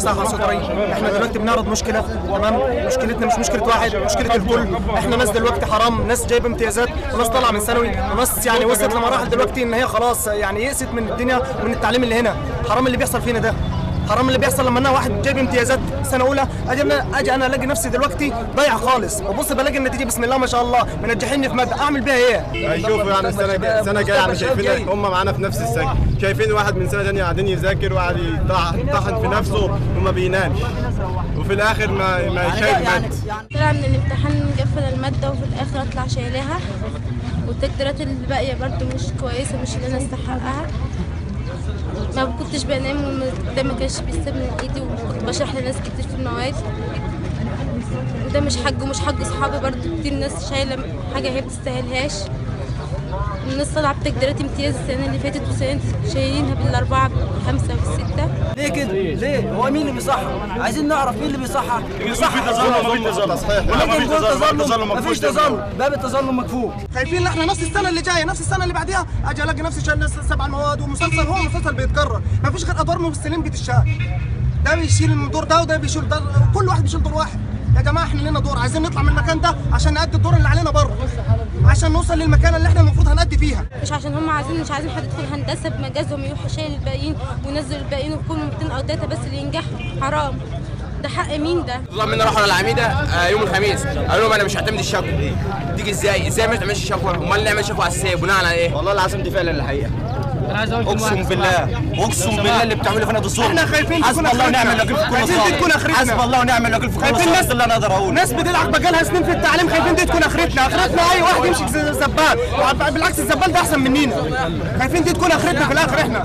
مصحح صدري احنا دلوقتي بنعرض مشكله تمام مشكلتنا مش مشكله واحد مشكله الكل احنا ناس دلوقتي حرام ناس جايبه امتيازات وناس طالعه من ثانوي وناس يعني وصلت لمراحل دلوقتي ان هي خلاص يعني يئست من الدنيا ومن التعليم اللي هنا حرام اللي بيحصل فينا ده حرام اللي بيحصل لما انا واحد جايب امتيازات سنه اولى اجي انا اجي انا الاقي نفسي دلوقتي ضايع خالص وبص بلاقي النتيجه بسم الله ما شاء الله منجحيني في ماده اعمل بيها ايه؟ هيشوفوا يعني السنه الجايه السنه الجايه يعني شايفين هم معانا في نفس السجن شايفين واحد من سنه ثانيه قاعدين يذاكر وقاعد يطحن في نفسه وما بينامش وفي الاخر ما ما شايل ماده طلع من الامتحان مقفل المادة وفي الآخر أطلع شايلاها والتقديرات الباقية برضو مش كويسة مش اللي أنا استحقها ما كنتش بنام وده ما كانش بيسيب من ايدي وكنت بشرح لناس كتير في المواد وده مش حق ومش حق اصحابي برضو كتير ناس شايله حاجه هي بتستاهلهاش الناس طالعه بتقديرات امتياز السنه اللي فاتت وسنه شايلينها بالاربعه بالخمسه والسته ليه كده؟ ليه؟ هو مين اللي بيصحح؟ عايزين نعرف مين اللي بيصحح بيصحح تصحيح ولكن يقول تظلم مفيش تظلم باب التظلم مكفوف خايفين ان احنا نفس السنه اللي جايه نفس السنه اللي بعديها اجي الاقي نفسي شايل نفس سبع مواد ومسلسل هو مسلسل بيتكرر ما فيش غير ادوار ممثلين بتتشال ده بيشيل الدور ده وده بيشيل ده كل واحد بيشيل دور واحد يا جماعه احنا لنا دور عايزين نطلع من المكان ده عشان نأدي الدور اللي علينا بره عشان نوصل للمكان اللي احنا المفروض هنأدي فيها مش عشان هم عايزين مش عايزين حد يدخل هندسه بمجازهم يروح يشيل الباقيين وينزل الباقيين ويكونوا 200 او 3 بس اللي ينجحوا حرام ده حق مين ده؟ طلع منا راحوا للعميده آه، يوم الخميس قالوا لهم انا مش هعتمد الشكوى تيجي ازاي ازاي ما تعملش شكوى امال نعمل شكوى على السيب بناء على ايه والله العظيم دي فعلا الحقيقه اقسم بالله اقسم بالله اللي بتعملوا فينا ده ظلم احنا خايفين حسب تكون الله ونعم آخرتنا. الوكيل في كل خايفين دي تكون آخرتنا. حسب الله ونعم الوكيل في كل خايفين صوت ناس ده اللي انا اقدر اقوله ناس بتلعب بقالها سنين في التعليم خايفين دي تكون اخرتنا اخرتنا اي واحد يمسك زي الزبال بالعكس الزبال ده احسن مننا خايفين دي تكون اخرتنا في الاخر احنا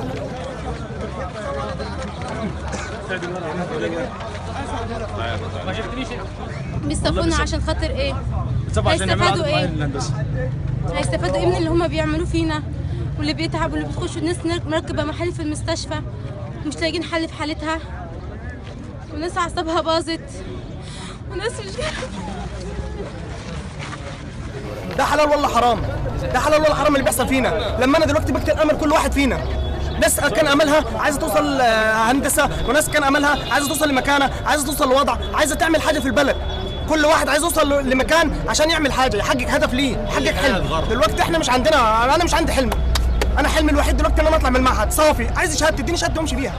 بيصطفونا عشان خاطر ايه؟ هيستفادوا ايه؟ هيستفادوا ايه من اللي هم بيعملوه فينا؟ واللي بيتعب واللي بتخش الناس مركبه محل في المستشفى مش لاقيين حل في حالتها وناس اعصابها باظت وناس مش ده حلال ولا حرام ده حلال ولا حرام اللي بيحصل فينا لما انا دلوقتي بقتل امل كل واحد فينا ناس كان املها عايزه توصل آه، هندسه وناس كان املها عايزه توصل لمكانه عايزه توصل لوضع عايزه تعمل حاجه في البلد كل واحد عايز يوصل لمكان عشان يعمل حاجه يحقق هدف ليه يحقق حلم دلوقتي احنا مش عندنا انا مش عندي حلم انا حلمي الوحيد دلوقتي ان انا اطلع من المعهد صافي عايز شهاده تديني شهاده وامشي بيها